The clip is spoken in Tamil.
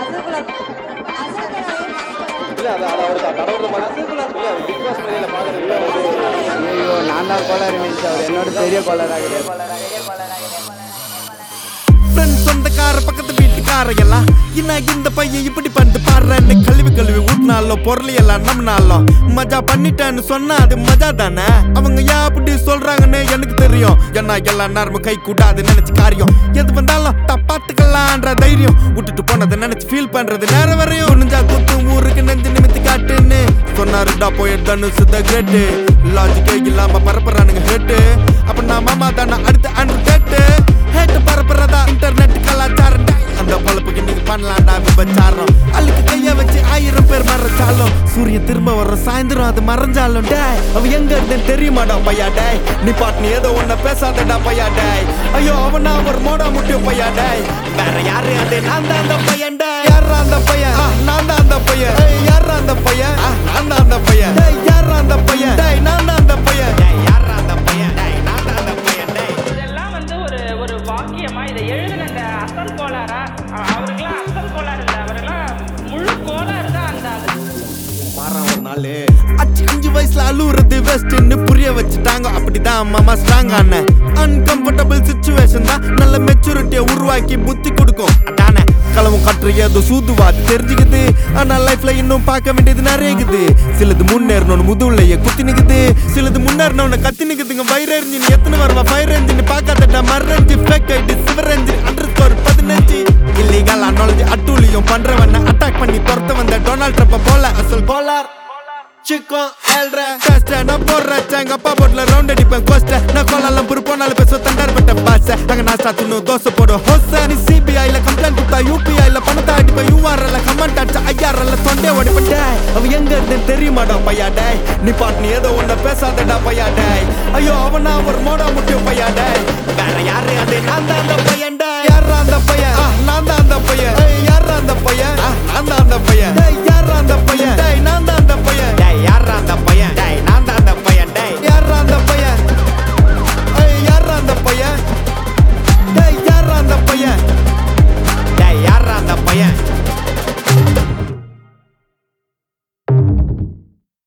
இல்ல அது அது அவருக்கு கடவுள் மனசு இல்ல அது பிக் பாஸ் மேல பாக்குறது ஐயோ நான் தான் கோளாறு மீன்ஸ் அவர் என்னோட பெரிய கோளாறாக கிடையாது ஃப்ரெண்ட் சொந்தக்கார பக்கத்து வீட்டுக்கார எல்லாம் என்ன இந்த பையன் இப்படி பண்ணிட்டு பாடுறேன்னு கழுவி கழுவி ஊட்டினாலும் பொருள் எல்லாம் நம்பினாலும் மஜா பண்ணிட்டேன்னு சொன்னா அது மஜா தானே அவங்க ஏன் அப்படி சொல்றாங்கன்னு எனக்கு தெரியும் ஏன்னா எல்லா நேரமும் கை கூடாது நினைச்சு காரியம் எது வந்தாலும் தப்பாத்துக்கலான்ற தைரியம் விட்டுட்டு போனதை நினைச்சு ஃபீல் பண்றது நேரம் வரையும் நெஞ்சா குத்து ஊருக்கு நெஞ்சு நிமித்தி காட்டுன்னு சொன்னாருடா போய் தனுசு த கிரேட்டு லாஜிக்கே இல்லாம பரப்புறானுங்க ஹேட்டு அப்ப நான் மாமா தானே அடுத்த அன்று கேட்டு ஹேட்டு பரப்புறதா இன்டர்நெட் கலாச்சாரம் டேய். அந்த பொழப்புக்கு நீங்க பண்ணலாம்டா விபச்சாரம் அழுக்கு கைய வச்சு ஆயிரம் பேர் மறைச்சாலும் சூரியன் திரும்ப வர சாயந்தரம் அது மறைஞ்சாலும் டேய் அவ எங்க இருந்தேன்னு தெரியுமாடா பையா டேய் நீ பாட்டு நீ ஏதோ ஒன்ன பேசாதடா பையா டேய் ஐயோ அவனா ஒரு மோடா முட்டிய பையா டேய் வேற யாரு அது நான் தான் அந்த பையன் டேய் யாரா அந்த பையன் ஆ, நான் தான் அந்த பையன் ஏய், யாரா அந்த பையன் ஆ, நான் தான் அந்த பையன் டேய் யாரா அந்த பையன் டேய் நான் தான் அந்த பையன் டேய் யாரா அந்த பையன் டேய் நான் தான் அந்த பையன் டேய் இதெல்லாம் வந்து ஒரு ஒரு வாக்கியமா இதை எழுதின அந்த அசல் கோளாரா அ- அவருக்கெல்லாம் அசல் கோளாறு இல்லை அவரெல்லாம் முழு கோளாறு தான் அந்த அது மாறான் ஒரு நாள் அச்சு அஞ்சு வயசுல அழுவுறது வெஸ்ட்னு புரிய வச்சுட்டாங்க அப்படிதான் மாமா ஸ்ட்ராங் ஆன அன்கம்ஃபர்டபுள் சுச்சுவேஷன் தான் நல்ல மெச்சூரிட்டியை உருவாக்கி புத்தி கொடுக்கும் அதானே களவும் கற்று ஏதோ சூதுவாது தெரிஞ்சுக்குது ஆனா லைஃப்ல இன்னும் பார்க்க வேண்டியது நிறைய இருக்குது சிலது முன்னேறணும்னு முதுகுலையே குத்தி நிக்குது சிலது முன்னேறணும்னு கத்தி நிக்குதுங்க ஃபயர் என்ஜின் எத்தனை வருவா ஃபயர் என்ஜின் பார்க்காதடா மரஞ்சி ஃபேக் ஐடி சிவர் என்ஜின் அண்டர் ஸ்கோர் பதினஞ்சு இல்லீகல் அனாலஜி அட்டூழியம் பண்றவன அட்டாக் பண்ணி துரத்த வந்த டொனால்ட் ட்ரம்ப் போல அசல் கோலார் சிக்கம் ஏழ்ற டெஸ்ட் நான் போடுறேன் எங்க அப்பா போட்ல ரவுண்ட் அடிப்பேன் கோஸ்ட் நான் கோலாலம் புரு போனாலும் பேச தண்டார் பட்ட பாச அங்க நான் சாத்துனு தோசை போடும் ஹோச நீ சிபிஐல கம்ப்ளைண்ட் கொடுத்தா யூபிஐல பணத்தை அடிப்பேன் யூஆர்எல்ல கமெண்ட் அடிச்சா ஐஆர்எல்ல தொண்டே ஓடிப்பேன் டேய் அவ எங்க இருந்து தெரியுமாடா பையா டேய் நீ பாட்டு நீ ஏதோ ஒன்ன பேசாதடா பையா டேய் ஐயோ அவனா ஒரு மோடா முட்டிய பையா டேய் வேற யாரு அது நான் தான் அந்த